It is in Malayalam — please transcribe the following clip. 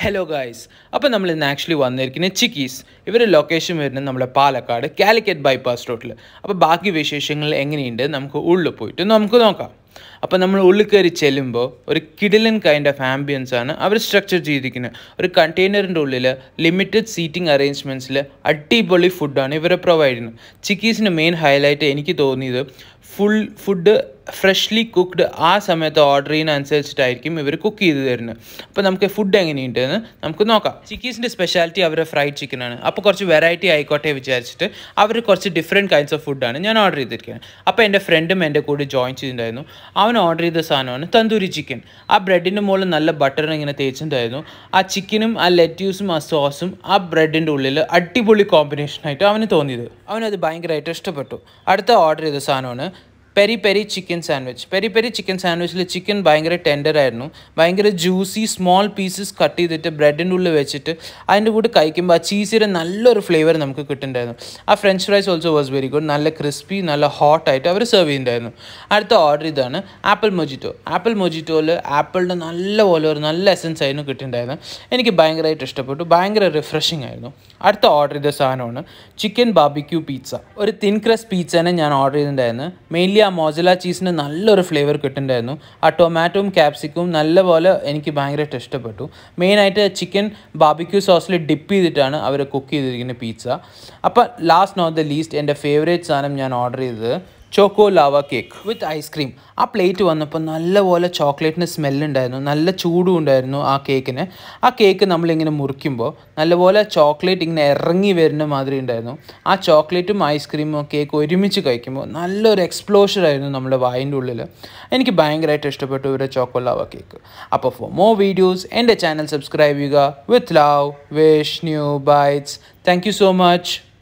ഹലോ ഗായ്സ് അപ്പോൾ നമ്മൾ ഇന്ന് ആക്ച്വലി വന്നിരിക്കുന്നത് ചിക്കീസ് ഇവരുടെ ലൊക്കേഷൻ വരുന്നത് നമ്മുടെ പാലക്കാട് കാലിക്കറ്റ് ബൈപ്പാസ് റോഡിൽ അപ്പോൾ ബാക്കി വിശേഷങ്ങൾ എങ്ങനെയുണ്ട് നമുക്ക് ഉള്ളിൽ പോയിട്ട് നമുക്ക് നോക്കാം അപ്പോൾ നമ്മൾ ഉള്ളിൽ കയറി ചെല്ലുമ്പോൾ ഒരു കിഡിലൻ കൈൻഡ് ഓഫ് ആംബിയൻസ് ആണ് അവർ സ്ട്രക്ചർ ചെയ്തിരിക്കുന്നത് ഒരു കണ്ടെയ്നറിൻ്റെ ഉള്ളിൽ ലിമിറ്റഡ് സീറ്റിംഗ് അറേഞ്ച്മെൻറ്റ്സിൽ അടിപൊളി ഫുഡാണ് ഇവർ പ്രൊവൈഡ് ചെയ്യുന്നത് ചിക്കീസിൻ്റെ മെയിൻ ഹൈലൈറ്റ് എനിക്ക് തോന്നിയത് ഫുൾ ഫുഡ് ഫ്രഷ്ലി കുക്ക്ഡ് ആ സമയത്ത് ഓർഡർ ചെയ്യുന്ന അനുസരിച്ചിട്ടായിരിക്കും ഇവർ കുക്ക് ചെയ്ത് തരുന്നത് അപ്പോൾ നമുക്ക് ഫുഡ് എങ്ങനെയുണ്ടെന്ന് നമുക്ക് നോക്കാം ചിക്കീസിൻ്റെ സ്പെഷ്യാലിറ്റി അവരുടെ ഫ്രൈഡ് ചിക്കനാണ് അപ്പോൾ കുറച്ച് വെറൈറ്റി ആയിക്കോട്ടെ വിചാരിച്ചിട്ട് അവർ കുറച്ച് ഡിഫറെൻറ്റ് കൈൻഡ്സ് ഓഫ് ഫുഡാണ് ഞാൻ ഓർഡർ ചെയ്തിരിക്കുന്നത് അപ്പോൾ എൻ്റെ ഫ്രണ്ടും എൻ്റെ കൂടെ ജോയിൻ ചെയ്തിട്ടുണ്ടായിരുന്നു അവൻ ഓർഡർ ചെയ്ത സാധനമാണ് തന്തൂരി ചിക്കൻ ആ ബ്രെഡിൻ്റെ മുകളിൽ നല്ല ബട്ടർ ഇങ്ങനെ തേച്ചിട്ടുണ്ടായിരുന്നു ആ ചിക്കനും ആ ലെറ്റ്യൂസും ആ സോസും ആ ബ്രെഡിൻ്റെ ഉള്ളിൽ അടിപൊളി കോമ്പിനേഷനായിട്ട് അവന് തോന്നിയത് അവനത് ഭയങ്കരമായിട്ട് ഇഷ്ടപ്പെട്ടു അടുത്ത ഓർഡർ ചെയ്ത സാധനമാണ് peri peri chicken sandwich peri peri chicken സാൻഡ്വിച്ചിൽ ചിക്കൻ ഭയങ്കര ടെൻഡർ ആയിരുന്നു ഭയങ്കര ജ്യൂസി സ്മോൾ പീസസ് കട്ട് ചെയ്തിട്ട് ബ്രെഡിൻ്റെ ഉള്ളിൽ വെച്ചിട്ട് അതിൻ്റെ കൂടെ കഴിക്കുമ്പോൾ ആ ചീസിയുടെ നല്ലൊരു ഫ്ലേവർ നമുക്ക് കിട്ടുന്നുണ്ടായിരുന്നു ആ French fries also was very good നല്ല ക്രിസ്പി നല്ല ഹോട്ട് ആയിട്ട് അവർ സെർവ് ചെയ്യുന്നുണ്ടായിരുന്നു അടുത്ത ഓർഡർ ഇതാണ് ആപ്പിൾ മൊജിറ്റോ ആപ്പിൾ മൊജിറ്റോയിൽ ആപ്പിളിൻ്റെ നല്ല പോലെ ഒരു നല്ല എസൻസ് ആയിരുന്നു കിട്ടുന്നുണ്ടായിരുന്നു എനിക്ക് ഭയങ്കരമായിട്ട് ഇഷ്ടപ്പെട്ടു ഭയങ്കര റിഫ്രഷിംഗ് ആയിരുന്നു അടുത്ത ഓർഡർ ചെയ്ത സാധനമാണ് ചിക്കൻ ബാബിക്യൂ പിസ്സ ഒരു തിൻ ക്രസ് പിസ്സനെ ഞാൻ ഓർഡർ ചെയ്തിട്ടുണ്ടായിരുന്നു മെയിൻലി ആ മോസല ചീസിന് നല്ലൊരു ഫ്ലേവർ കിട്ടുന്നുണ്ടായിരുന്നു ആ ടൊമാറ്റോയും ക്യാപ്സിക്കും നല്ലപോലെ എനിക്ക് ഭയങ്കരമായിട്ട് ഇഷ്ടപ്പെട്ടു മെയിനായിട്ട് ചിക്കൻ ബാബിക്യൂ സോസിൽ ഡിപ്പ് ചെയ്തിട്ടാണ് അവർ കുക്ക് ചെയ്തിരിക്കുന്ന പിസ്സ അപ്പോൾ ലാസ്റ്റ് നോട്ട് ദ ലീസ്റ്റ് എൻ്റെ ഫേവറേറ്റ് സാധനം ഞാൻ ഓർഡർ ചെയ്തത് choco lava cake with ice cream ആ പ്ലേറ്റ് വന്നപ്പോൾ നല്ലപോലെ ചോക്ലേറ്റിന് സ്മെല്ലുണ്ടായിരുന്നു നല്ല ചൂടും ഉണ്ടായിരുന്നു ആ കേക്കിന് ആ കേക്ക് നമ്മളിങ്ങനെ മുറിക്കുമ്പോൾ നല്ലപോലെ ചോക്ലേറ്റ് ഇങ്ങനെ ഇറങ്ങി വരുന്ന മാതിരി ഉണ്ടായിരുന്നു ആ ചോക്ലേറ്റും ഐസ്ക്രീമും കേക്ക് ഒരുമിച്ച് കഴിക്കുമ്പോൾ നല്ലൊരു എക്സ്പ്ലോഷർ ആയിരുന്നു നമ്മുടെ വായിൻ്റെ ഉള്ളിൽ എനിക്ക് ഭയങ്കരമായിട്ട് ഇഷ്ടപ്പെട്ടു ഇവരുടെ ചോക്കോ ലാവ കേക്ക് അപ്പോൾ ഫോർ മോർ വീഡിയോസ് എൻ്റെ ചാനൽ സബ്സ്ക്രൈബ് ചെയ്യുക with love wish new bites thank you so much